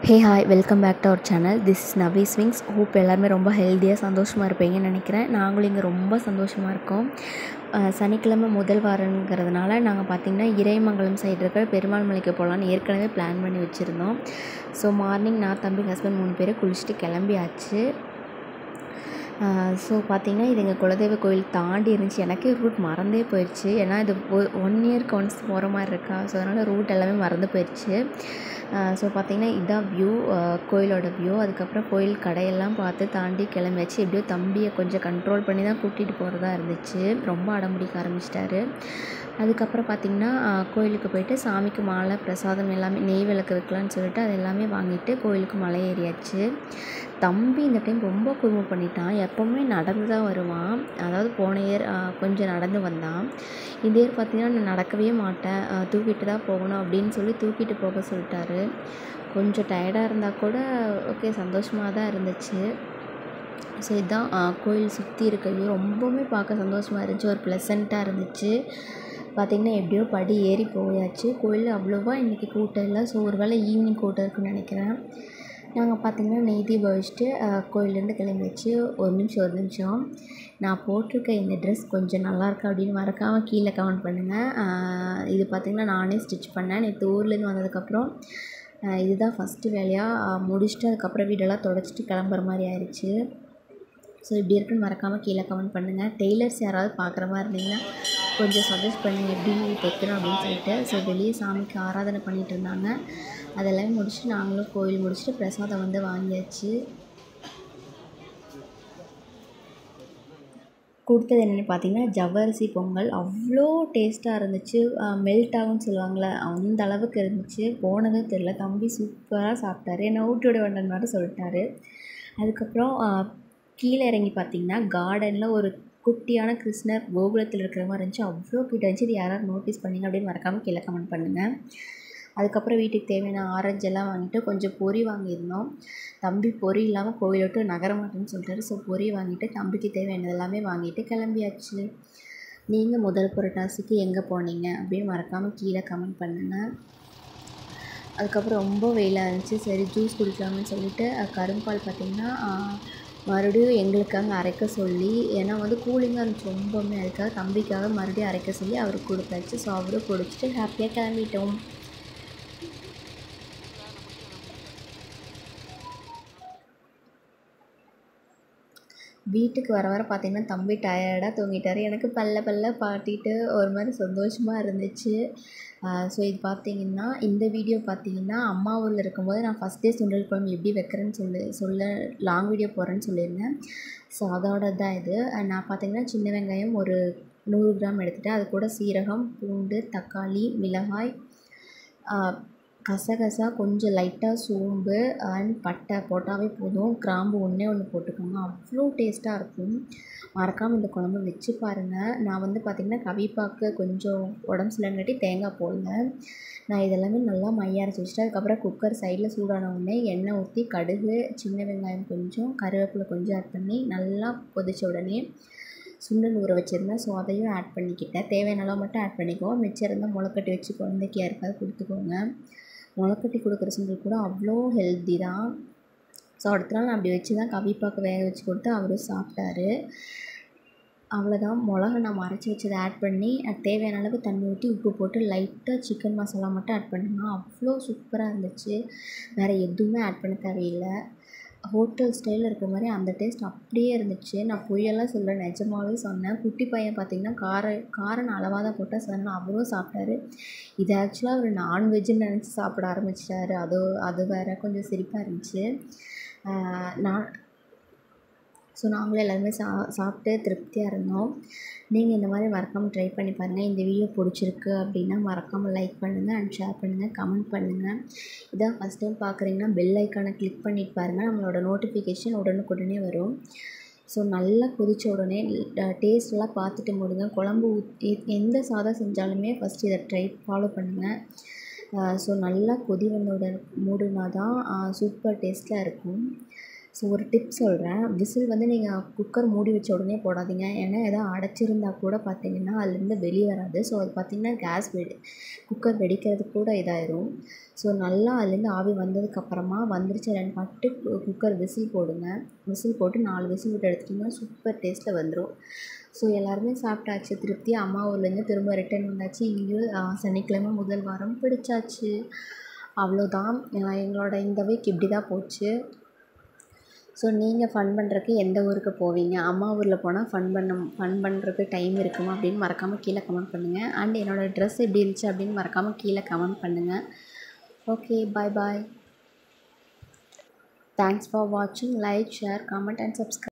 hey hi welcome back to our channel this is Navi swings hope எல்லாருமே ரொம்ப ஹெல்த்தியாக சந்தோஷமாக இருப்பீங்கன்னு நினைக்கிறேன் நாங்களும் இங்கே ரொம்ப சந்தோஷமாக இருக்கோம் அஹ் சனிக்கிழமை முதல் வாரங்கிறதுனால நாங்கள் பார்த்திங்கன்னா இறைமங்கலம் சைடு இருக்கிற பெருமாள் மலைக்கு போகலான்னு ஏற்கனவே பிளான் பண்ணி வச்சுருந்தோம் ஸோ மார்னிங் நான் தம்பி ஹஸ்பண்ட் மூணு பேர் குளிச்சுட்டு கிளம்பியாச்சு ஸோ பார்த்திங்கன்னா இது எங்கள் குலதெய்வ கோயில் தாண்டி இருந்துச்சு எனக்கே ரூட் மறந்தே போயிடுச்சு ஏன்னா இது ஒன் இயர்க்கு ஒன்ஸ் போகிற மாதிரி இருக்கா ஸோ அதனால் ரூட் எல்லாமே மறந்து போயிடுச்சு ஸோ பார்த்திங்கன்னா இதான் வியூ கோயிலோட வியூ அதுக்கப்புறம் கோயில் கடையெல்லாம் பார்த்து தாண்டி கிளம்பியாச்சு எப்படியோ தம்பியை கொஞ்சம் கண்ட்ரோல் பண்ணி தான் கூட்டிகிட்டு போகிறதா இருந்துச்சு ரொம்ப அடம்பிடிக்க ஆரம்பிச்சிட்டாரு அதுக்கப்புறம் பார்த்திங்கன்னா கோயிலுக்கு போயிட்டு சாமிக்கு மாலை பிரசாதம் எல்லாமே நெய் விளக்கு வைக்கலான்னு சொல்லிட்டு அது எல்லாமே வாங்கிட்டு கோயிலுக்கு மலை ஏறியாச்சு தம்பி இந்த டைம் ரொம்ப குறும்பு பண்ணிட்டான் எப்போவுமே நடந்து தான் வருவான் அதாவது போன இயர் கொஞ்சம் நடந்து வந்தான் இந்த இயர் பார்த்திங்கன்னா நான் நடக்கவே மாட்டேன் தூக்கிட்டு தான் போகணும் அப்படின்னு சொல்லி தூக்கிட்டு போக சொல்லிட்டாரு கொஞ்சம் டயர்டாக இருந்தால் கூட ஓகே சந்தோஷமாக தான் இருந்துச்சு ஸோ இதுதான் கோயில் சுற்றி இருக்கிறது ரொம்பவுமே பார்க்க சந்தோஷமாக இருந்துச்சு ஒரு ப்ளசண்ட்டாக இருந்துச்சு பார்த்திங்கன்னா எப்படியோ படி ஏறி போயாச்சு கோயிலில் அவ்வளோவா இன்றைக்கி கூட்டம் இல்லை ஸோ ஒரு வேளை ஈவினிங் கூட்டம் இருக்குன்னு நினைக்கிறேன் நாங்கள் பார்த்திங்கன்னா நெய் தீபம் வச்சுட்டு கோயிலேருந்து கிளம்பியாச்சு ஒரு நிமிஷம் ஒரு நிமிஷம் நான் போட்டிருக்க இந்த ட்ரெஸ் கொஞ்சம் நல்லாயிருக்கு அப்படின்னு மறக்காமல் கீழே கமெண்ட் பண்ணுங்கள் இது பார்த்திங்கன்னா நானே ஸ்டிச் பண்ணேன் நேற்று ஊர்லேருந்து வந்ததுக்கப்புறம் இதுதான் ஃபஸ்ட்டு வேலையாக முடிச்சுட்டு அதுக்கப்புறம் வீடெல்லாம் தொடச்சிட்டு கிளம்புற மாதிரி ஆயிடுச்சு ஸோ இப்படி இருக்குன்னு மறக்காமல் கீழே கமெண்ட் பண்ணுங்கள் டெய்லர்ஸ் யாராவது பார்க்குற மாதிரி இருந்தீங்கன்னா கொஞ்சம் சஜஸ்ட் பண்ணுங்கள் எப்படி தைக்கணும் அப்படின்னு சொல்லிட்டு ஸோ வெளியே சாமிக்கு ஆராதனை பண்ணிகிட்டு இருந்தாங்க அதெல்லாமே முடிச்சுட்டு நாங்களும் கோயில் முடிச்சுட்டு பிரசாதம் வந்து வாங்கியாச்சு கொடுத்தது என்னென்னு பார்த்தீங்கன்னா ஜவ்வரிசி பொங்கல் அவ்வளோ டேஸ்ட்டாக இருந்துச்சு மெல்ட் ஆகும்னு சொல்லுவாங்களே அந்த அளவுக்கு இருந்துச்சு போனதும் தெரில தம்பி சூப்பராக சாப்பிட்டாரு என்னை ஊட்டி விட வேண்டாம் மாதிரி சொல்லிட்டாரு அதுக்கப்புறம் கீழே இறங்கி பார்த்தீங்கன்னா கார்டனில் ஒரு குட்டியான கிருஷ்ணர் கோகுலத்தில் இருக்கிற மாதிரி இருந்துச்சு அவ்வளோ கிட்ட இருந்துச்சு இது யாராவது நோட்டீஸ் பண்ணிங்க அப்படின்னு மறக்காமல் கீழே கமெண்ட் பண்ணுங்கள் அதுக்கப்புறம் வீட்டுக்கு தேவையான ஆரஞ்சு எல்லாம் வாங்கிட்டு கொஞ்சம் பொறி வாங்கியிருந்தோம் தம்பி பொறி இல்லாமல் கோயில் விட்டு நகர மாட்டேன்னு சொல்லிட்டாரு ஸோ பொறி வாங்கிட்டு தம்பிக்கு தேவையானது எல்லாமே வாங்கிட்டு கிளம்பியாச்சு நீங்கள் முதல் புரட்டாசிக்கு எங்கே போனீங்க அப்படின்னு மறக்காமல் கீழே கமெண்ட் பண்ணுங்கள் அதுக்கப்புறம் ரொம்ப வெயிலாக இருந்துச்சு சரி ஜூஸ் குடிக்கலாம்னு சொல்லிட்டு கரும்பால் பார்த்திங்கன்னா மறுபடியும் எங்களுக்காக அரைக்க சொல்லி ஏன்னா வந்து கூலிங்காக இருந்துச்சு ரொம்பவுமே அதுக்காக தம்பிக்காக மறுபடியும் அரைக்க சொல்லி அவருக்கு கொடுத்தாச்சு ஸோ அவரும் குடிச்சிட்டு ஹாப்பியாக கிளம்பிட்டோம் வீட்டுக்கு வர வர பார்த்திங்கன்னா தம்பி டயர்டாக தூங்கிட்டார் எனக்கு பல்ல பல்ல பாட்டிட்டு ஒரு மாதிரி சந்தோஷமாக இருந்துச்சு ஸோ இது பார்த்திங்கன்னா இந்த வீடியோ பார்த்திங்கன்னா அம்மா ஊரில் இருக்கும்போது நான் ஃபஸ்ட் டே சுண்டல் குழம்பு எப்படி வைக்கிறேன்னு சொல்லி சொல்ல லாங் வீடியோ போடுறேன்னு சொல்லியிருந்தேன் ஸோ அதோட தான் இது நான் பார்த்திங்கன்னா சின்ன வெங்காயம் ஒரு நூறு கிராம் எடுத்துகிட்டேன் அது கூட சீரகம் பூண்டு தக்காளி மிளகாய் கசகசா கொஞ்சம் லைட்டாக சோம்பு அண்ட் பட்டை போட்டாவே போதும் கிராம்பு ஒன்றே ஒன்று போட்டுக்கோங்க அவ்வளோ டேஸ்ட்டாக இருக்கும் மறக்காமல் இந்த குழம்பு வச்சு பாருங்கள் நான் வந்து பார்த்திங்கன்னா கவிப்பாக்கு கொஞ்சம் உடம்பு சரியில்லைங்காட்டி தேங்காய் போடல நான் இதெல்லாமே நல்லா மைய அரைச்சி வச்சுட்டு அதுக்கப்புறம் குக்கர் சைடில் சூடான உடனே எண்ணெய் ஊற்றி கடுகு சின்ன வெங்காயம் கொஞ்சம் கருவேப்பிலை கொஞ்சம் ஆட் பண்ணி நல்லா கொதித்த உடனே சுண்டல் ஊற வச்சுருந்தேன் ஸோ அதையும் ஆட் பண்ணிக்கிட்டேன் தேவையான அளவு மட்டும் ஆட் பண்ணிக்குவோம் மிச்சம் இருந்தால் முளைக்கட்டி வச்சு குழந்தைக்கு யாருக்காவது கொடுத்துக்கோங்க முளைக்கட்டி கொடுக்குற சுண்டல் கூட அவ்வளோ ஹெல்த்தி தான் ஸோ அடுத்த நாள் நான் அப்படி வச்சு தான் கவிப்பாக்கு வேக வச்சு கொடுத்து அவரும் சாப்பிட்டாரு அவ்வளோதான் மிளகா நம்ம அரைச்சி வச்சதை ஆட் பண்ணி தேவையான அளவு தண்ணி ஊற்றி உப்பு போட்டு லைட்டாக சிக்கன் மசாலா மட்டும் ஆட் பண்ணுங்க அவ்வளோ சூப்பராக இருந்துச்சு வேறு எதுவுமே ஆட் பண்ண தேவையில்லை ஹோட்டல் ஸ்டைலில் இருக்கிற மாதிரி அந்த டேஸ்ட் அப்படியே இருந்துச்சு நான் பொய்யெல்லாம் சொல்ல நிஜமாவே சொன்னேன் குட்டி பையன் பார்த்திங்கன்னா கார காரம் அளவாக தான் போட்டால் சொன்னால் அவரும் சாப்பிட்டாரு இது ஆக்சுவலாக ஒரு நான்வெஜ்ஜுன்னு நினச்சி சாப்பிட ஆரம்பிச்சிட்டாரு அது அது வேறு கொஞ்சம் சிரிப்பாக இருந்துச்சு நான் ஸோ நாங்களும் எல்லாருமே சா சாப்பிட்டு திருப்தியாக இருந்தோம் நீங்கள் இந்த மாதிரி மறக்காமல் ட்ரை பண்ணி பாருங்கள் இந்த வீடியோ பிடிச்சிருக்கு அப்படின்னா மறக்காமல் லைக் பண்ணுங்கள் அண்ட் ஷேர் பண்ணுங்கள் கமெண்ட் பண்ணுங்கள் இதான் ஃபஸ்ட் டைம் பார்க்குறீங்கன்னா பெல் ஐக்கானை கிளிக் பண்ணிட்டு பாருங்கள் நம்மளோட நோட்டிஃபிகேஷன் உடனுக்குடனே வரும் ஸோ நல்லா கொதித்த உடனே டேஸ்ட்லாம் பார்த்துட்டு முடிங்க குழம்பு ஊற்றி எந்த சாதம் செஞ்சாலுமே ஃபஸ்ட் இதை ட்ரை ஃபாலோ பண்ணுங்கள் ஸோ நல்லா கொதி வந்தவுடன் மூடுனா தான் சூப்பர் டேஸ்ட்டாக இருக்கும் ஸோ ஒரு டிப் சொல்கிறேன் விசில் வந்து நீங்கள் குக்கர் மூடி வச்ச உடனே போடாதீங்க ஏன்னா எதாவது அடைச்சிருந்தா கூட பார்த்தீங்கன்னா அதுலேருந்து வெளியே வராது ஸோ அது பார்த்தீங்கன்னா கேஸ் வெடி குக்கர் வெடிக்கிறதுக்கு கூட இதாயிரும் ஸோ நல்லா அதுலேருந்து ஆவி வந்ததுக்கப்புறமா வந்துருச்சு ரெண்டு பட்டு குக்கர் விசில் போடுங்க விசில் போட்டு நாலு விசில் விட்டு எடுத்துட்டிங்கன்னா சூப்பர் டேஸ்ட்டில் வந்துடும் ஸோ எல்லாருமே சாப்பிட்டாச்சு திருப்தி அம்மா ஊர்லேருந்து திரும்ப ரிட்டர்ன் வந்தாச்சு இங்கேயும் சனிக்கிழமை முதல் வாரம் பிடிச்சாச்சு அவ்வளோதான் எங்களோட இந்த வீக் இப்படி தான் போச்சு ஸோ நீங்கள் ஃபன் பண்ணுறக்கு எந்த ஊருக்கு போவீங்க அம்மா ஊரில் போனால் ஃபன் பண்ண ஃபன் பண்ணுறதுக்கு டைம் இருக்குமா அப்படின்னு மறக்காமல் கீழே கமெண்ட் பண்ணுங்கள் அண்ட் என்னோடய ட்ரெஸ் எப்படி இருந்துச்சு அப்படின்னு மறக்காமல் கீழே கமெண்ட் பண்ணுங்கள் okay bye bye thanks for வாட்சிங் like share comment and subscribe